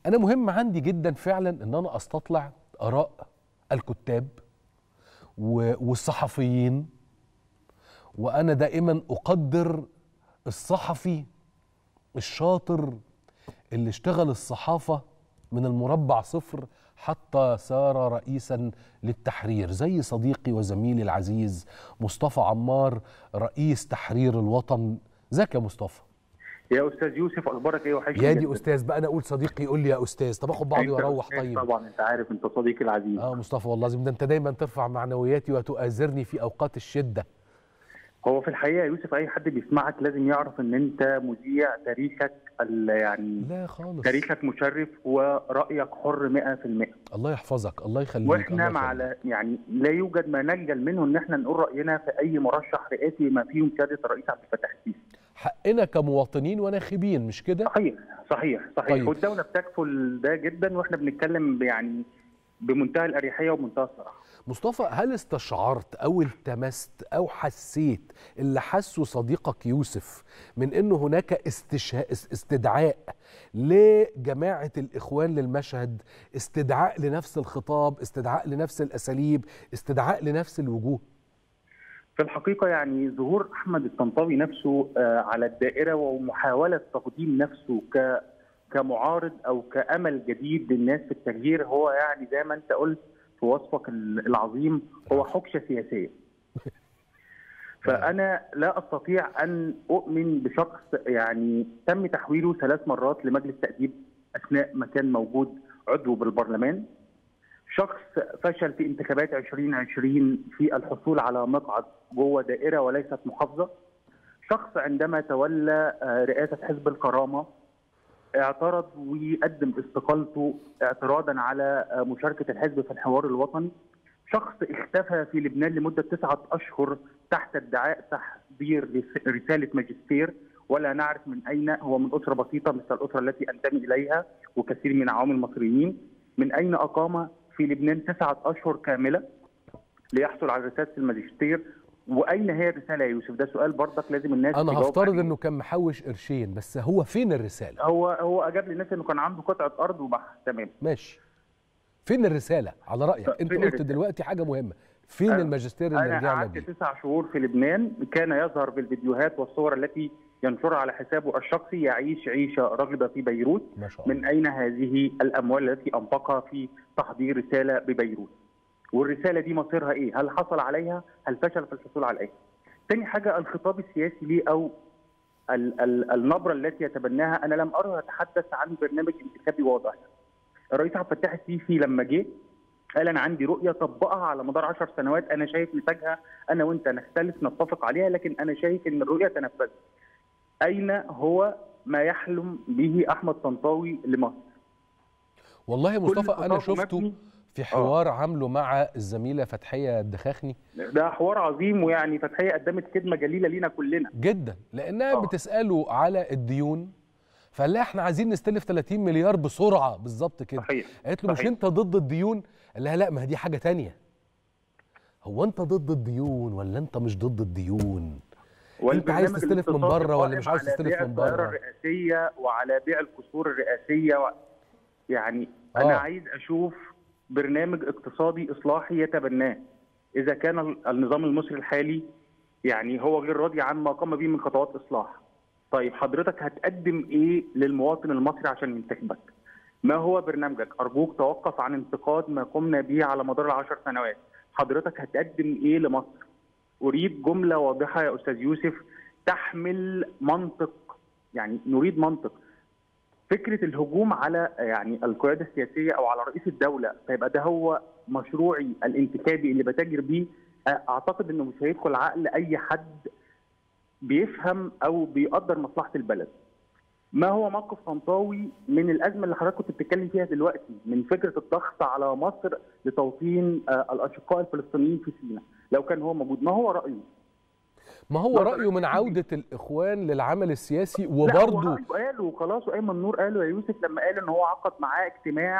انا مهم عندي جدا فعلا ان انا استطلع اراء الكتاب و- والصحفيين وانا دائما اقدر الصحفي الشاطر اللي اشتغل الصحافه من المربع صفر حتى صار رئيسا للتحرير زي صديقي وزميلي العزيز مصطفى عمار رئيس تحرير الوطن ازيك يا مصطفى يا استاذ يوسف اخبارك ايه وحشني يا دي جداً. استاذ بقى انا اقول صديقي يقول لي يا استاذ طب اخد بعضي أنت واروح أستاذ طيب طبعا انت عارف انت صديقي العزيز اه مصطفى والله العظيم ده انت دايما ترفع معنوياتي وتؤازرني في اوقات الشده هو في الحقيقه يا يوسف اي حد بيسمعك لازم يعرف ان انت مذيع تاريخك ال- يعني لا خالص تاريخك مشرف ورايك حر 100% الله يحفظك الله يخليك واحنا الله مع يخليك. لا- يعني لا يوجد ما نخجل منه ان احنا نقول راينا في اي مرشح رئاسي ما فيهم سياده الرئيس عبد الفتاح السيسي حقنا كمواطنين وناخبين مش كده صحيح صحيح صحيح طيب. والدوله بتكفل ده جدا واحنا بنتكلم يعني بمنتهى الاريحيه ومنتهى الصراحه مصطفى هل استشعرت او التمست او حسيت اللي حسه صديقك يوسف من انه هناك استشهاء استدعاء لجماعه الاخوان للمشهد استدعاء لنفس الخطاب استدعاء لنفس الاساليب استدعاء لنفس الوجوه في الحقيقه يعني ظهور احمد الطنطاوي نفسه آه، على الدائره ومحاوله تقديم نفسه ك كمعارض او كامل جديد للناس في التغيير هو يعني زي ما انت قلت في وصفك ال- العظيم هو حكشه سياسيه. فانا لا استطيع ان اؤمن بشخص يعني تم تحويله ثلاث مرات لمجلس تاديب اثناء ما كان موجود عضو بالبرلمان شخص فشل في انتخابات 2020 في الحصول على مقعد جوه دائره وليست محافظه شخص عندما تولى آه، رئاسه حزب الكرامه اعترض وقدم استقالته اعتراضا على آه، مشاركه الحزب في الحوار الوطني شخص اختفى في لبنان لمده تسعه اشهر تحت ادعاء تحضير رس- رساله ماجستير ولا نعرف من اين هو من اسره بسيطه مثل الاسره التي انتمي اليها وكثير من عوام المصريين من اين اقام في لبنان تسعه اشهر كامله ليحصل على رساله الماجستير واين هي الرساله يا يوسف ده سؤال برضك لازم الناس انا تجاوب هفترض عليه. انه كان محوش قرشين بس هو فين الرساله هو هو اجاب للناس انه كان عنده قطعه ارض وبحث تمام ماشي فين الرساله على رايك طيب، انت فين قلت الرسالة؟ دلوقتي حاجه مهمه فين أنا- الماجستير اللي انا رجعنا قعدت بيه تسع شهور في لبنان كان يظهر بالفيديوهات والصور التي ينشرها على حسابه الشخصي يعيش عيشه رغده في بيروت ما شاء الله من اين هذه الاموال التي انفقها في تحضير رساله ببيروت والرساله دي مصيرها ايه هل حصل عليها هل فشل في الحصول عليها تاني حاجه الخطاب السياسي ليه او ال- ال- النبره التي يتبناها انا لم اره يتحدث عن برنامج انتخابي واضح الرئيس عبد الفتاح السيسي لما جه قال انا عندي رؤيه طبقها على مدار 10 سنوات انا شايف نتاجها انا وانت نختلف نتفق عليها لكن انا شايف ان الرؤيه تنفذت. اين هو ما يحلم به احمد طنطاوي لمصر؟ والله يا مصطفى كل انا خطابه شفته مبني- في حوار عامله مع الزميله فتحيه الدخاخني ده حوار عظيم ويعني فتحيه قدمت خدمه جليله لينا كلنا. جدا لانها آه. بتساله على الديون فقال لها احنا عايزين نستلف 30 مليار بسرعه بالظبط كده صحيح قالت له مش صحيح. انت ضد الديون قال لها لا ما هي دي حاجه تانية هو انت ضد الديون ولا انت مش ضد الديون انت عايز والبرنامج تستلف من الاقتصادي بره ولا مش قائم عايز على تستلف بيع من القاهرة بره الرئاسيه وعلى بيع القصور الرئاسيه و... يعني آه. انا عايز اشوف برنامج اقتصادي اصلاحي يتبناه اذا كان ال- النظام المصري الحالي يعني هو غير راضي عن ما قام به من خطوات اصلاح طيب حضرتك هتقدم ايه للمواطن المصري عشان ينتخبك ما هو برنامجك ارجوك توقف عن انتقاد ما قمنا به على مدار العشر سنوات حضرتك هتقدم ايه لمصر اريد جمله واضحه يا استاذ يوسف تحمل منطق يعني نريد منطق فكره الهجوم على يعني القياده السياسيه او على رئيس الدوله فيبقى ده هو مشروعي الانتخابي اللي بتاجر بيه اعتقد انه مش هيدخل عقل اي حد بيفهم او بيقدر مصلحه البلد. ما هو موقف طنطاوي من الازمه اللي حضرتك كنت بتتكلم فيها دلوقتي من فكره الضغط على مصر لتوطين آه، الاشقاء الفلسطينيين في سيناء، لو كان هو موجود، ما هو رايه؟ ما هو لا، رايه من رأيي. عوده الاخوان للعمل السياسي لا، هو وبرضه رأيه قاله وخلاص وايمن نور قاله يا يوسف لما قال ان هو عقد معاه اجتماع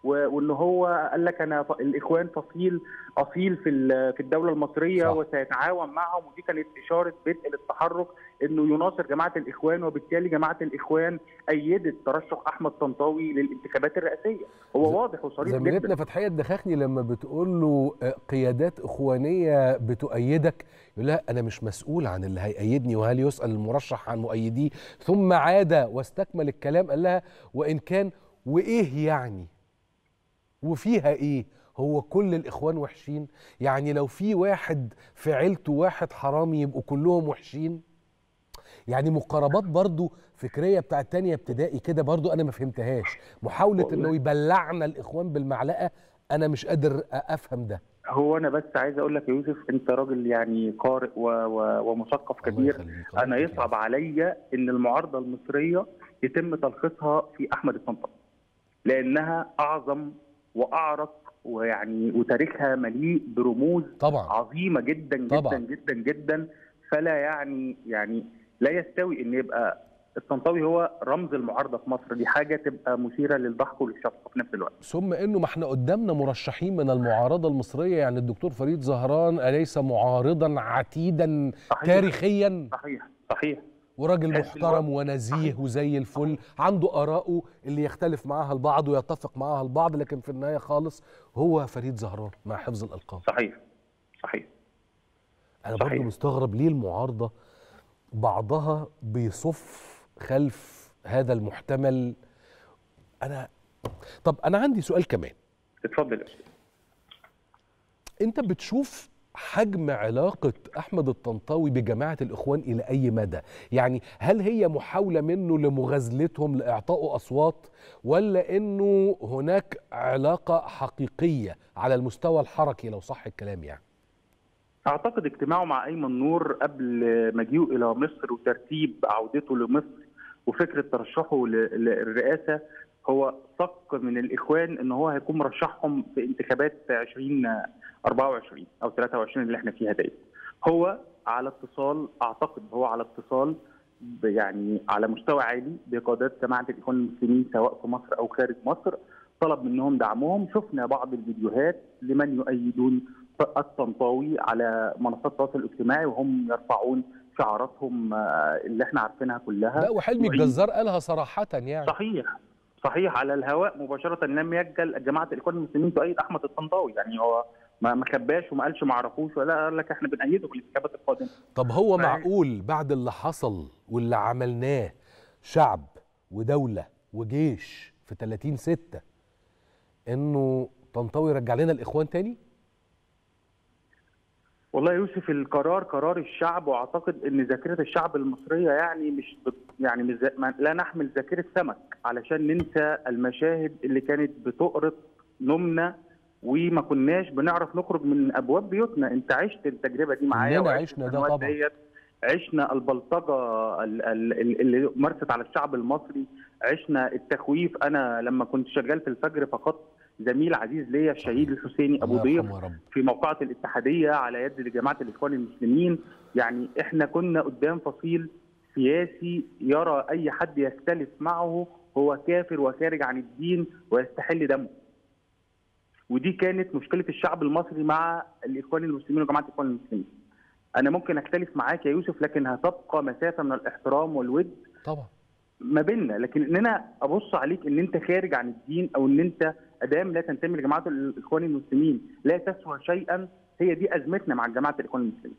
و- وان هو قال لك انا ف- الاخوان فصيل اصيل في ال- في الدوله المصريه صح. وسيتعاون معهم ودي كانت اشاره بدء للتحرك انه يناصر جماعه الاخوان وبالتالي جماعه الاخوان ايدت ترشح احمد طنطاوي للانتخابات الرئاسيه هو ز- واضح وصريح زميلتنا جدا فتحية الدخاخني لما بتقول له آه، قيادات إخوانية بتؤيدك يقول لها أنا مش مسؤول عن اللي هيأيدني وهل يسأل المرشح عن مؤيديه ثم عاد واستكمل الكلام قال لها وإن كان وإيه يعني وفيها إيه هو كل الإخوان وحشين يعني لو في واحد في عيلته واحد حرامي يبقوا كلهم وحشين يعني مقاربات برضو فكريه بتاعت تانية ابتدائي كده برضو انا ما فهمتهاش محاوله والله. انه يبلعنا الاخوان بالمعلقه انا مش قادر افهم ده هو انا بس عايز اقول لك يا يوسف انت راجل يعني قارئ و... و... ومثقف الله كبير يخليك، الله انا يخليك. يصعب عليا ان المعارضه المصريه يتم تلخيصها في احمد الطنطاوي لانها اعظم واعرق ويعني وتاريخها مليء برموز طبعا عظيمه جدا جدا طبعا. جدا جدا فلا يعني يعني لا يستوي ان يبقى الطنطاوي هو رمز المعارضه في مصر دي حاجه تبقى مثيره للضحك وللشفقه في نفس الوقت ثم انه ما احنا قدامنا مرشحين من المعارضه المصريه يعني الدكتور فريد زهران اليس معارضا عتيدا صحيح تاريخيا صحيح صحيح وراجل حزب محترم الوطن. ونزيه صحيح. وزي الفل عنده آراءه اللي يختلف معاها البعض ويتفق معاها البعض لكن في النهاية خالص هو فريد زهران مع حفظ الألقاب صحيح صحيح أنا صحيح. برضو مستغرب ليه المعارضة بعضها بيصف خلف هذا المحتمل أنا طب أنا عندي سؤال كمان اتفضل يا أستاذ. أنت بتشوف حجم علاقة أحمد الطنطاوي بجماعة الإخوان إلى أي مدى؟ يعني هل هي محاولة منه لمغازلتهم لإعطائه أصوات ولا إنه هناك علاقة حقيقية على المستوى الحركي لو صح الكلام يعني؟ اعتقد اجتماعه مع ايمن نور قبل مجيئه الى مصر وترتيب عودته لمصر وفكره ترشحه ل- للرئاسه هو صك من الاخوان ان هو هيكون مرشحهم في انتخابات 2024 او 23 اللي احنا فيها ديت. هو على اتصال اعتقد هو على اتصال ب- يعني على مستوى عالي بقيادات جماعه الاخوان المسلمين سواء في مصر او خارج مصر طلب منهم دعمهم شفنا بعض الفيديوهات لمن يؤيدون الطنطاوي على منصات التواصل الاجتماعي وهم يرفعون شعاراتهم آه، اللي احنا عارفينها كلها لا وحلمي يعيد- الجزار قالها صراحة يعني صحيح صحيح على الهواء مباشره لم يجل جماعه الاخوان المسلمين تؤيد احمد الطنطاوي يعني هو ما ما خباش وما قالش ما اعرفوش ولا قال لك احنا بنأيده في الانتخابات القادمه طب هو معاك. معقول بعد اللي حصل واللي عملناه شعب ودولة وجيش في 30 ستة إنه طنطاوي يرجع لنا الإخوان تاني؟ والله يا يوسف القرار قرار الشعب واعتقد ان ذاكره الشعب المصريه يعني مش بت يعني مش زي- ما- لا نحمل ذاكره سمك علشان ننسى المشاهد اللي كانت بتؤرق نومنا وما كناش بنعرف نخرج من ابواب بيوتنا انت عشت التجربه دي معايا كلنا وعشت عشنا ده السنوات طبعا. ديت. عشنا البلطجه ال- ال- ال- اللي مارست على الشعب المصري عشنا التخويف انا لما كنت شغال في الفجر فقدت زميل عزيز ليا الشهيد الحسيني ابو الله ضيف يرحمه يا رب في موقعة الاتحادية على يد جماعة الإخوان المسلمين يعني إحنا كنا قدام فصيل سياسي يرى أي حد يختلف معه هو كافر وخارج عن الدين ويستحل دمه ودي كانت مشكلة الشعب المصري مع الإخوان المسلمين وجماعة الإخوان المسلمين أنا ممكن أختلف معاك يا يوسف لكن هتبقى مسافة من الاحترام والود طبعا ما بيننا لكن ان انا ابص عليك ان انت خارج عن الدين او ان انت ادام لا تنتمي لجماعه الاخوان المسلمين لا تسوى شيئا هي دي ازمتنا مع جماعه الاخوان المسلمين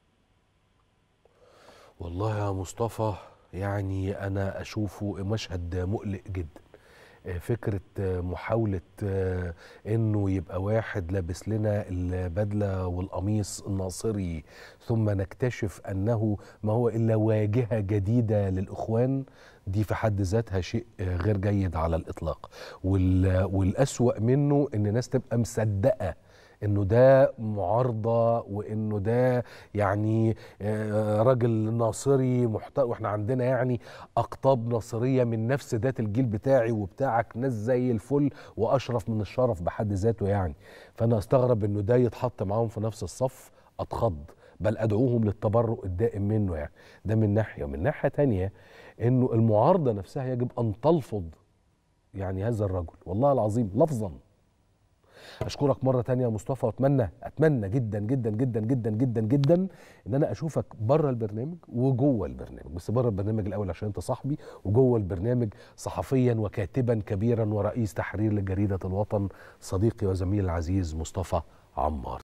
والله يا مصطفى يعني أنا أشوفه مشهد مقلق جدا آه، فكرة آه، محاولة آه، إنه يبقى واحد لابس لنا البدلة والقميص الناصري ثم نكتشف أنه ما هو إلا واجهة جديدة للإخوان دي في حد ذاتها شيء آه، غير جيد على الإطلاق وال- والأسوأ منه إن ناس تبقى مصدقة انه ده معارضه وانه ده يعني آه، راجل ناصري محترم واحنا عندنا يعني اقطاب ناصريه من نفس ذات الجيل بتاعي وبتاعك ناس زي الفل واشرف من الشرف بحد ذاته يعني فانا استغرب انه ده يتحط معاهم في نفس الصف اتخض بل ادعوهم للتبرؤ الدائم منه يعني ده من ناحيه ومن ناحيه تانية انه المعارضه نفسها يجب ان تلفظ يعني هذا الرجل والله العظيم لفظا اشكرك مره تانية يا مصطفى واتمنى اتمنى جدا جدا جدا جدا جدا جدا ان انا اشوفك بره البرنامج وجوه البرنامج بس بره البرنامج الاول عشان انت صاحبي وجوه البرنامج صحفيا وكاتبا كبيرا ورئيس تحرير لجريده الوطن صديقي وزميلي العزيز مصطفى عمار